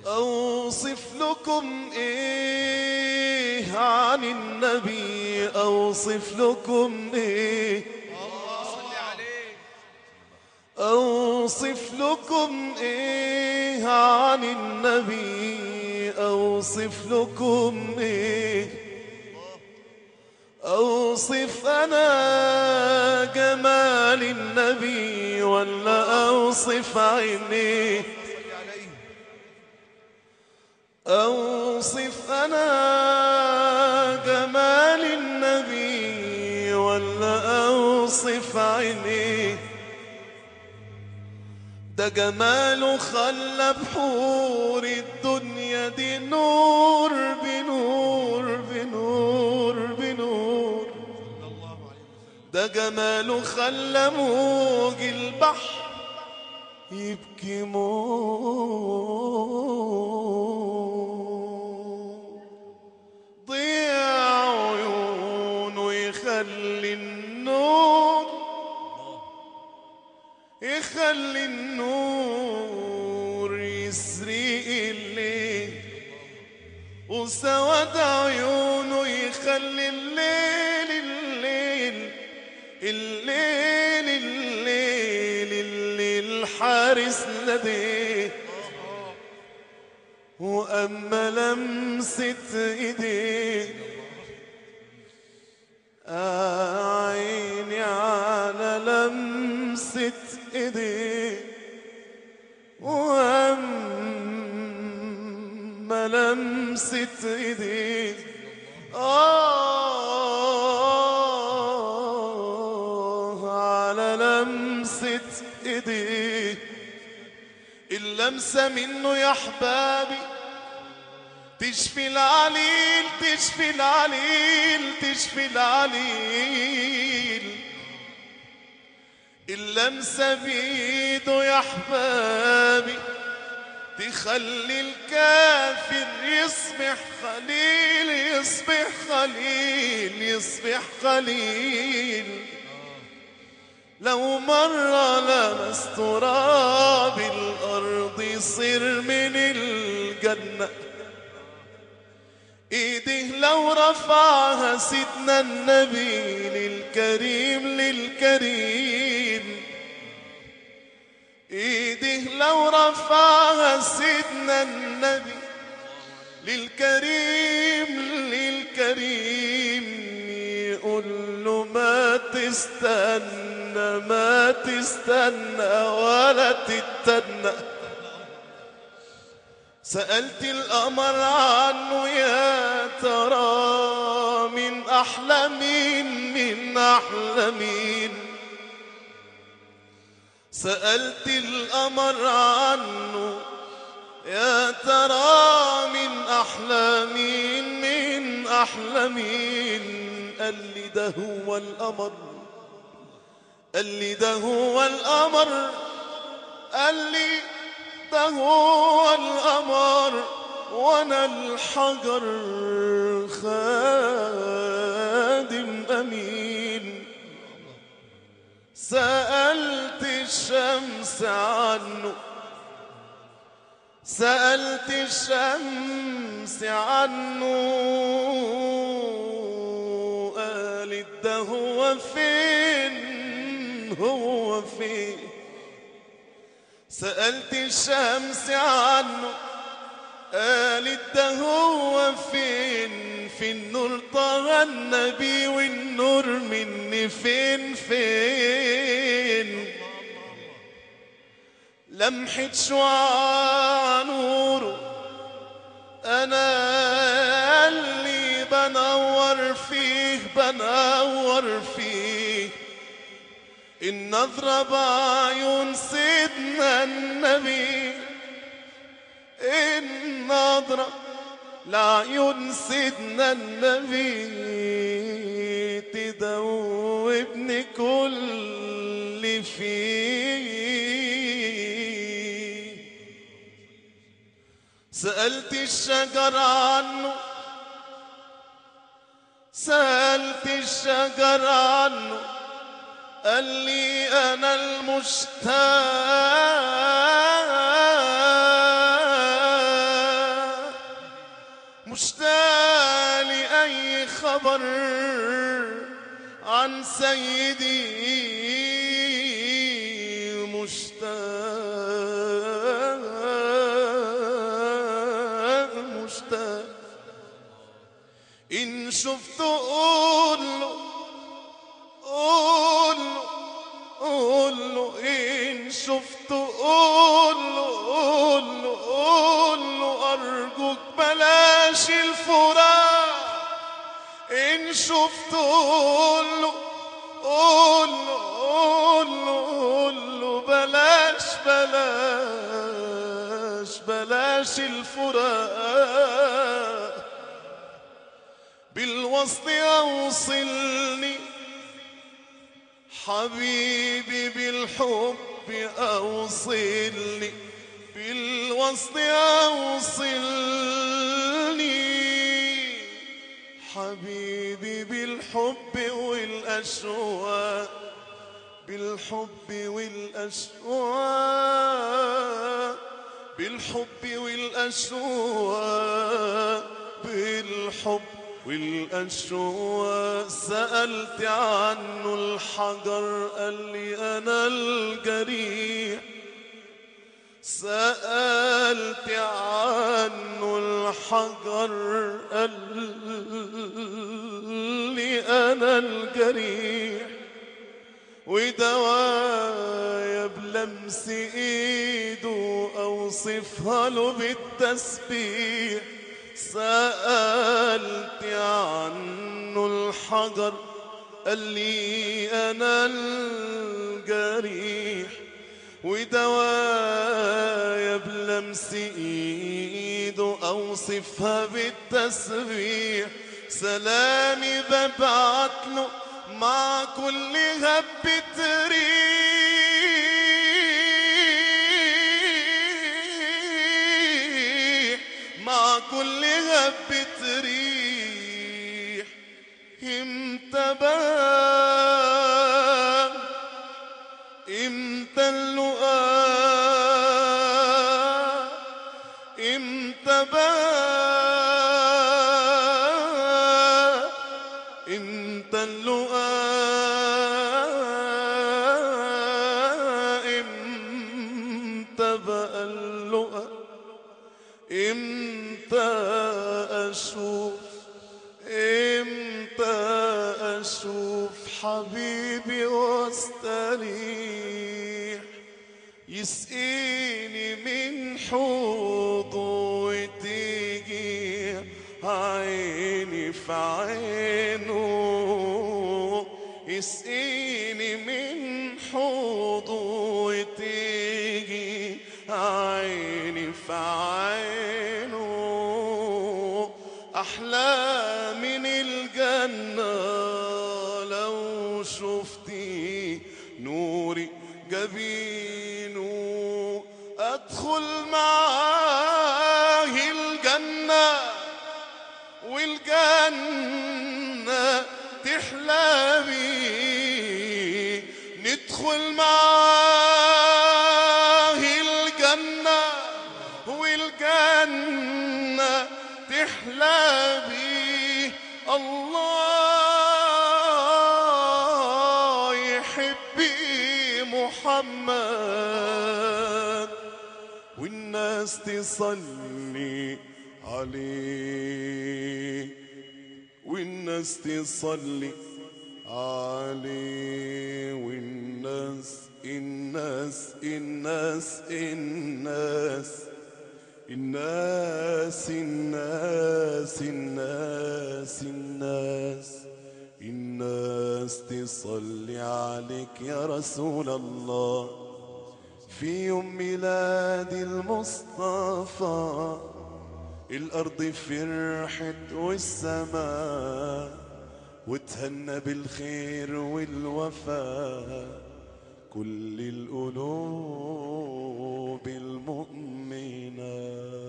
أوصف لكم إيه عن النبي أوصف لكم إيه صلي عليه أوصف لكم إيه عن النبي أوصف لكم إيه أوصف أنا جمال النبي ولا أوصف عينيه صلي عليه أوصف أنا جمال النبي ولا أوصف عينيه ده جماله خلى بحور الدنيا دي نور بنور بنور بنور ده جماله خلى موج البحر يبكي موج ضيع عيونه يخلي النور يخلي النور يسرق الليل وسواد عيونه يخلي الليل الليل الليل الليل الليل حارس لديه وأما لمسة إيديه عيني على لمسة إيديه وأما لمسة إيديه آه على لمسة إيديه اللمسة منه يا أحبابي تشفي العليل تشفي العليل تشفي العليل اللمسة بإيده يا أحبابي تخلي الكافر يصبح خليل يصبح خليل يصبح خليل لو مرة لمس تراب الأرض يصير من الجنة ايده لو رفعها سيدنا النبي للكريم للكريم ايده لو رفعها سيدنا النبي للكريم للكريم يقول له ما تستنى ما تستنى ولا تتنى سألت القمر عنه يا ترى من أحلى مين من أحلى مين سألت القمر عنه يا ترى من أحلى مين من أحلى مين قال لي ده هو القمر قال لي ده هو القمر قال لي ده هو القمر وانا الحجر خادم امين سألت الشمس عنه سألت الشمس عنه قالت ده هو فين هو فين سألت الشمس عنه قالت ده هو فين في النور طغى النبي والنور مني فين فين لمحة شعاع نوره أنا اللي بنور فيه بنور فيه النظرة بعيون سيدنا النبي النظرة لعيون سيدنا النبي تدوبني كل فيه سألت الشجر عنه سألت الشجر عنه قال لي أنا المشتاق سيدي مشتاق مشتاق إن شفته قول له قول له قول له إن شفته قول له قول له قول له أرجوك بلاش الفراق إن شفته قول له قول له قول له قول له بلاش بلاش بلاش الفراق بالوصل أوصلني حبيبي بالحب أوصلني بالوصل أوصلني حبيبي بالحب والأشواق بالحب والأشواق بالحب والأشواق بالحب والأشواق سألت عنه الحجر قال لي أنا الجريح سألت عنه الحجر قال لي أنا الجريح ودوايا بلمس ايده اوصفها له بالتسبيح سألت عنه الحجر قال لي انا الجريح ودوايا بلمس ايده اوصفها بالتسبيح سلامي ببعت له مع كل هبة ريح مع كل هبة ريح امتى بقى امتى اللقاء امتى بقى انت اللقاء امتى بقى اللقاء امتى اشوف امتى اشوف حبيبي واستريح يسقيني من حوضه وتيجي عيني في عينه يسقيني من حوضه وتيجي عيني في عينه أحلى من الجنة لو شفتي نوري جبينه أدخل معاه الجنة والجنة تحلى بيه ندخل معاه الجنة والجنة تحلى بيه الله يحبي محمد والناس تصلي عليه والناس تصلي عليه والناس الناس الناس الناس الناس الناس الناس الناس الناس تصلي عليك يا رسول الله في يوم ميلاد المصطفى الأرض فرحت والسماء وتهنى بالخير والوفاء كل القلوب المؤمنة